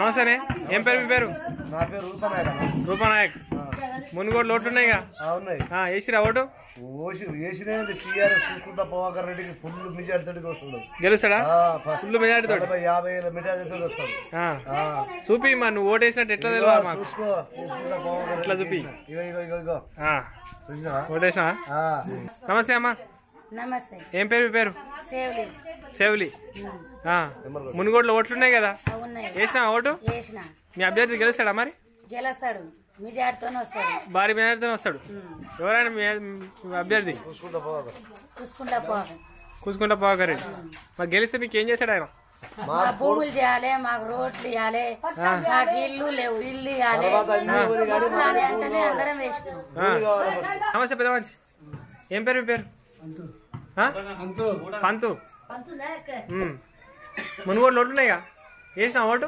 నమస్తేనే ఏం పేరు మీ పేరు నా పేరు రూపనాయక రూపానాయక్ మునుగోడు లోట్లున్నాయిగా ఉన్నాయి ఆ, వేసిరా ఓటు ఓసి వేసినది టీఆర్ఎస్ చూసుకుంటా పవాకర్ రెడ్డికి ఫుల్ మెజార్టీకి వస్తున్నాడు గెలుస్తాడా ఆ, ఫ- ఫుల్ మెజార్టీ తోటి నలభై యాభై ఏళ్ళ మెజార్టీతో వస్తాడు ఆ. ఆ, చూపి మా నువ్వు ఓటు వేసినట్టు ఎట్లా ఇదిగో తెలియదు మాకు చూసుకో చూసుకుంటా పవాకర్ ఇట్లా రెడ్డికి. చూపి. ఇగో ఇగో ఇగో ఇగో ఆ, చూసినావా? ఓటేసినా ఆ. నమస్తే అమ్మా నమస్తే ఏం పేరు మీ పేరు సేవలి సేవలి ఆ, మునుగోడులో ఓట్లున్నాయి కదా ఉన్నాయి వేసినా ఓటు వేసిన మీ అభ్యర్థి గెలుస్తాడా మరి గెలుస్తాడు మిజాడుతోనే వస్తాడు భారీ మెజార్టీతో వస్తాడు ఎవరైనా మీ మీ అభ్యర్థి చూసుకుంటా పవాకర్ చూసుకుంటా పోవాలి కూసుకుంటా పోగారు మరి గెలిస్తే మీకు ఏం చేస్తాడు ఆయన మా భూములు చేయాలి మాకు రోడ్లు ఇవ్వాలి మాకు ఇల్లు లేవు ఇల్లు ఇవ్వాలి వస్తున్నాది అంటేనే అందరం వేసినాం ఆ. నమస్తే పెద్ద మంచి ఏం పేరు మీ పేరు ఆ? పంతు ఉమ్. మునుగోడు లోటు ఉన్నాయిగా వేసినావా ఓటు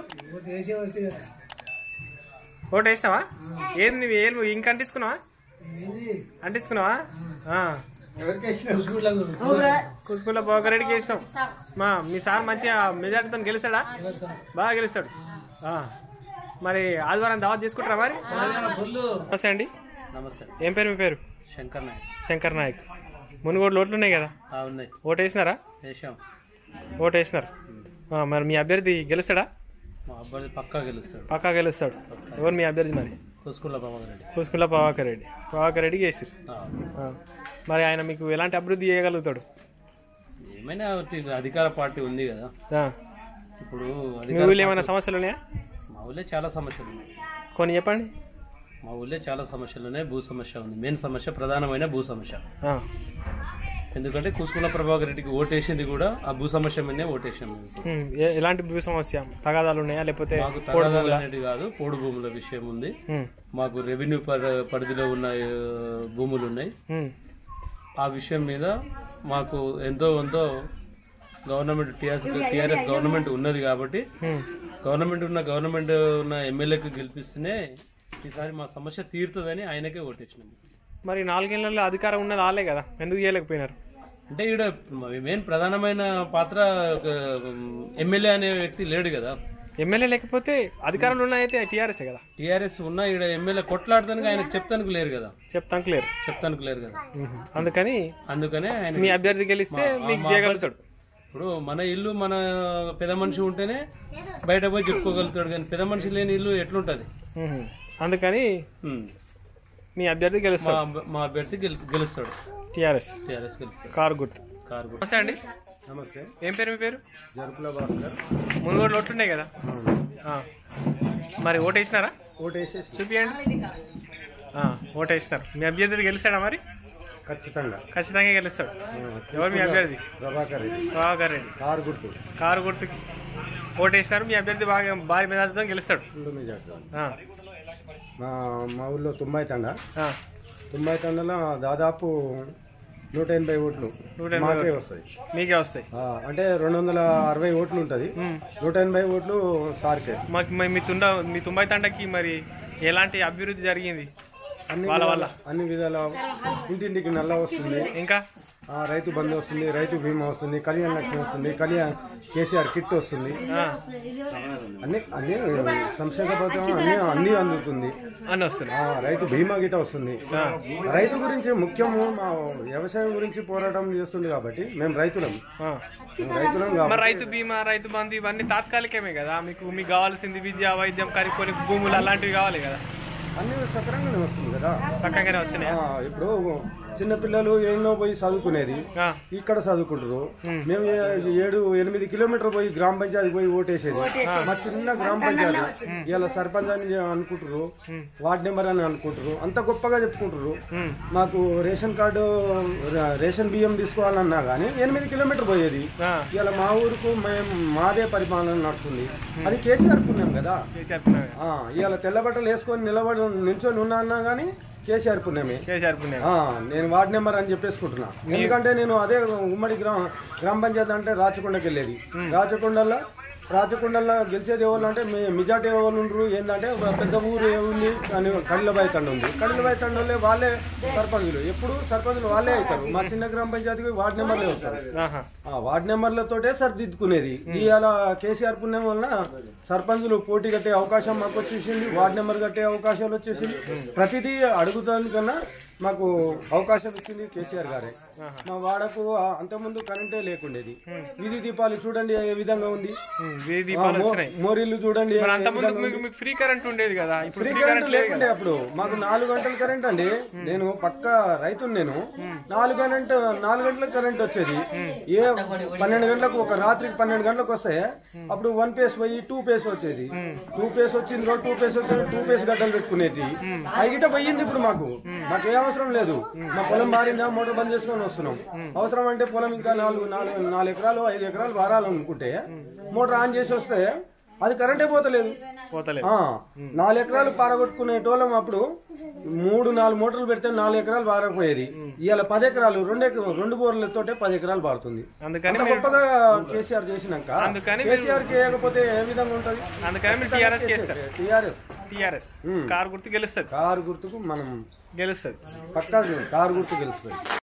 ఓటు వేసినావా ఏది నువ్వు ఏం ఇంక అంటించుకున్నావా అంటించుకున్నావా ఆ. కుసుకుల పోకరెడ్డికి వేసినాం మా మీ సార్ మంచిగా మెజార్టీతో గెలుస్తాడా బాగా గెలుస్తాడు ఆ. మరి ఆదివారం దావత్ తీసుకుంటారా మరి నమస్తే అండి నమస్తే ఏం పేరు మీ పేరు శంకర్ నాయక్ శంకర్ నాయక్ మునుగోడు లోట్లు ఉన్నాయి కదా ఆ, ఉన్నాయి ఓటు వేసినారా వేసాం ఓటు వేసినారు ఆ, మరి మీ అభ్యర్థి గెలుస్తాడా మా అబ్బాయి పక్కా గెలుస్తాడు పక్కా గెలుస్తాడు ఎవరు మీ అభ్యర్థి మరి కుస్కుల ప్రభాకర్ రెడ్డి పుష్కుల ప్రభాకర్ రెడ్డి ప్రభాకర్ రెడ్డికి వేసిరు ఆ. ఆ. మరి ఆయన మీకు ఎలాంటి అభివృద్ధి చేయగలుగుతాడు ఏమైనా ఒకటి అధికార పార్టీ ఉంది కదా ఆ. ఇప్పుడు మీ అధికార ఊళ్ళో ఏమైనా సమస్యలు ఉన్నాయా మా ఊళ్ళో చాలా సమస్యలు ఉన్నాయి కొన్ని చెప్పండి మా ఊళ్ళో చాలా సమస్యలు ఉన్నాయి భూ సమస్య ఉంది మెయిన్ సమస్య ప్రధానమైన భూ సమస్య ఆ. ఎందుకంటే కుస్కుల ప్రభాకర్ రెడ్డికి ఓటేసింది కూడా ఆ భూ సమస్య మీదనే ఓటేసాం మేము ఉమ్, ఏ- ఎలాంటి భూ సమస్య తగాదాలు ఉన్నాయా లేకపోతే మాకు పోడు తగాదాలు భూములా? అనేది కాదు పోడు భూముల విషయం ఉంది ఉమ్, మాకు రెవెన్యూ పరి- పరిధిలో ఉన్న ఆ, భూములు ఉన్నాయి ఉమ్, ఆ విషయం మీద మాకు ఎంతో ఎంతో గవర్నమెంట్ టీఆర్ఎస్ టీఆర్ఎస్ గవర్నమెంట్ ఉన్నది కాబట్టి ఉమ్. గవర్నమెంట్ ఉన్న గవర్నమెంట్ ఉన్న ఎమ్మెల్యేకి గెలిపిస్తేనే ఈసారి మా సమస్య తీరుతుందని ఆయనకే ఓటేసినాం మరి నాలుగేళ్లలో అధికారం ఉన్నది వాళ్ళే కదా ఎందుకు చేయలేకపోయినారు అంటే ఈడ మెయిన్ ప్రధానమైన పాత్ర ఎమ్మెల్యే అనే వ్యక్తి లేడు కదా ఎమ్మెల్యే లేకపోతే అధికారంలో ఉన్న అయితే టీఆర్ఎస్ కదా టీఆర్ఎస్ ఉన్న ఈడ ఎమ్మెల్యే కొట్లాడతానికి ఆయనకు చెప్తానికి లేరు కదా చెప్తాను క్లియర్ చెప్తానికి లేరు కదా అందుకని అందుకనే ఆయన మీ అభ్యర్థి గెలిస్తే మీకు చేయగలుగుతాడు ఇప్పుడు మన ఇల్లు మన పెద్ద మనిషి ఉంటేనే బయట పోయి చెప్పుకోగలుగుతాడు కానీ పెద్ద మనిషి లేని ఇల్లు ఎట్లుంటది ఉహు. అందుకని ఉమ్. మీ అభ్యర్థి మా గెలుస్తాడు అబ్బ- మా అభ్యర్థి గెలు- గెలుస్తాడు టీఆర్ఎస్ టీఆర్ఎస్ గెలుస్తాడు కారు గుర్తు కారు కూడా నమస్తే అండి నమస్తే ఏం పేరు మీ పేరు జరుపుల భాస్కర్ మునుగోడు లోట్లున్నాయి కదా ఆ. మరి ఓటు వేసినారా ఓటు వేసేసి చూపియండి ఆ, ఓటు వేసినారు మీ అభ్యర్థి గెలుస్తాడా మరి ఖచ్చితంగా ఖచ్చితంగా గెలుస్తాడు ఎవరు మీ అభ్యర్థి ప్రభాకర్ రెడ్డి ప్రభాకర్ రెడ్డి కారు గుర్తు కారు గుర్తుకి ఓటు వేసినారు మీ అభ్యర్థి బాగా భారీ మెజార్టీతో గెలుస్తాడు ఫుల్ మెజార్టీ ఆ, మా మా ఊళ్ళో తుమ్మాయి తండ ఆ. తుమ్మాయి తండలో దాదాపు నూట ఎనభై ఓట్లు నూట ఎనభై మాకే ఓట్లు. వస్తాయి మీకే వస్తాయి ఆ, అంటే రెండు వందల అరవై ఓట్లు ఉంటుంది నూట ఎనభై ఓట్లు సార్కే మాకు మరి మీ తుండ మీ తుంబాయి తండకి మరి ఎలాంటి అభివృద్ధి జరిగింది అన్ని వాళ్ళ విధాల- వల్ల అన్ని విధాల ఇంటింటికి నల్ల వస్తుంది ఇంకా ఆ, రైతు బంధు వస్తుంది రైతు బీమా వస్తుంది కళ్యాణ లక్ష్మి వస్తుంది కళ్యాణ్ కేసీఆర్ కిట్ వస్తుంది ఆ, అన్ని అన్ని సంక్షేమ పథకం అన్ని అన్ని అందుతుంది అన్నీ వస్తున్నాయి ఆ, రైతు బీమా గిట వస్తుంది ఆ, రైతు గురించి ముఖ్యము మా వ్యవసాయం గురించి పోరాటం చేస్తుంది కాబట్టి మేము రైతులం ఆ. మేము రైతులం మరి కాబట్టి రైతు బీమా రైతు బంధు ఇవన్నీ తాత్కాలికమే కదా మీకు మీకు కావాల్సింది విద్య వైద్యం కరికొని భూములు అలాంటివి కావాలి కదా అన్ని సక్రంగానే వస్తుంది కదా పక్కగానే వస్తున్నాయి ఆ, ఇప్పుడు చిన్నపిల్లలు ఎన్నో పోయి చదువుకునేది ఆ, ఇక్కడ చదువుకుంటారు మేము ఏ- ఏడు ఎనిమిది కిలోమీటర్ పోయి గ్రామ పంచాయతీ పోయి ఓటేసేది మా చిన్న గ్రామ పంచాయతీ ఇలా సర్పంచ్ అని అనుకుంటారు వార్డ్ నెంబర్ అని అనుకుంటారు అంత గొప్పగా చెప్పుకుంటారు ఉమ్, మాకు రేషన్ కార్డు ర- రేషన్ బియ్యం తీసుకోవాలన్నా కానీ ఎనిమిది కిలోమీటర్ పోయేది ఆ, ఇలా మా ఊరుకు మేము మాదే పరిపాలన నడుస్తుంది అది కేసీఆర్ పుణ్యం కదా కేసీఆర్ పుణ్యమే. ఆ, ఇవాళ తెల్ల బట్టలు వేసుకొని నిలబడి నిల్చొని ఉన్నా అన్నా కానీ కేసీఆర్ పుణ్యమే కేసీఆర్ పుణ్యం ఆ, నేను వార్డ్ నెంబర్ అని చెప్పేసుకుంటున్నా ఎందుకంటే నేను అదే ఉమ్మడి గ్రామ గ్రామ పంచాయతీ అంటే రాచకొండకి వెళ్ళేది రాచకొండల్లో రాచకొండల్లో గెలిచేది ఎవరు అంటే మీ మెజార్టీ ఎవరు ఉండరు ఏంటంటే ఒక పెద్ద ఊరు ఏముంది అని కడిలబాయి తండ ఉంది కడిలబాయి తండలే వాళ్ళే సర్పంచులు ఎప్పుడు సర్పంచులు వాళ్ళే అవుతారు మా చిన్న గ్రామ పంచాయతీకి వార్డ్ నెంబర్లే వస్తారు ఆహా ఆ వార్డ్ నెంబర్లతోటే సరిదిద్దుకునేది ఇవాళ కేసీఆర్ పుణ్యం వలన సర్పంచులు పోటీ కట్టే అవకాశం మాకు వచ్చేసింది వార్డ్ నెంబర్ కట్టే అవకాశాలు వచ్చేసింది ప్రతిదీ అడుగుదానికన్నా మాకు అవకాశం ఇచ్చింది కేసీఆర్ గారే మా వాడకు ఆ అంతకుముందు కరెంటే లేకుండేది వీధి దీపాలు చూడండి ఏ విధంగా ఉంది ఉమ్, వీధి దీపాలు మో- వచ్చినాయి మోరీలు చూడండి ఏ మరి అంత ముందు విధంగా మీకు మీకు ఫ్రీ కరెంట్ ఉండేది కదా ఇప్పుడు ఫ్రీ ఫ్రీ కరెంట్ కరెంట్ లేదు లేకుండే అప్పుడు మాకు నాలుగు గంటల కరెంట్ అండి నేను పక్క రైతును నేను నాలుగు గంట నాలుగు గంటల కరెంట్ వచ్చేది ఏ పన్నెండు గంటలకు ఒక రాత్రికి పన్నెండు గంటలకు వస్తే అప్పుడు వన్ పేస్ పోయి టూ పేస్ వచ్చేది టూ పేస్ వచ్చింది రోజు టూ పేస్ వచ్చేది టూ పేస్ గడ్డలు పెట్టుకునేది అగిట పోయింది ఇప్పుడు మాకు మాకు ఏ అవసరం లేదు మా పొలం మారిందా మోటార్ బంద్ చేసుకొని వస్తున్నాం అవసరం అంటే పొలం ఇంకా నాలుగు నాలుగు నాలుగు ఎకరాలు ఐదు ఎకరాలు వారాలనుకుంటే మోటార్ ఆన్ చేసి వస్తే అది కరెంటే పోతలేదు పోతలేదు ఆ, నాలుగు ఎకరాలు పారగొట్టుకునేటోళ్ళం అప్పుడు మూడు నాలుగు మోటార్లు పెడితే నాలుగు ఎకరాలు పారకపోయేది ఇవాళ పది ఎకరాలు రెండు ఎక- రెండు బోర్లతోటే పది ఎకరాలు పారుతుంది అందుకని అంత గొప్పగా కేసీఆర్ చేసినాక అందుకని కేసీఆర్ చేయకపోతే ఏ విధంగా ఉంటది అందుకని మీరు టీఆర్ఎస్ చేస్తారు టీఆర్ఎస్ టీఆర్ఎస్ కారు గుర్తు గెలుస్తుంది కారు గుర్తుకు మనం గెలుస్తుంది పక్కా కారు గుర్తు గెలుస్తుంది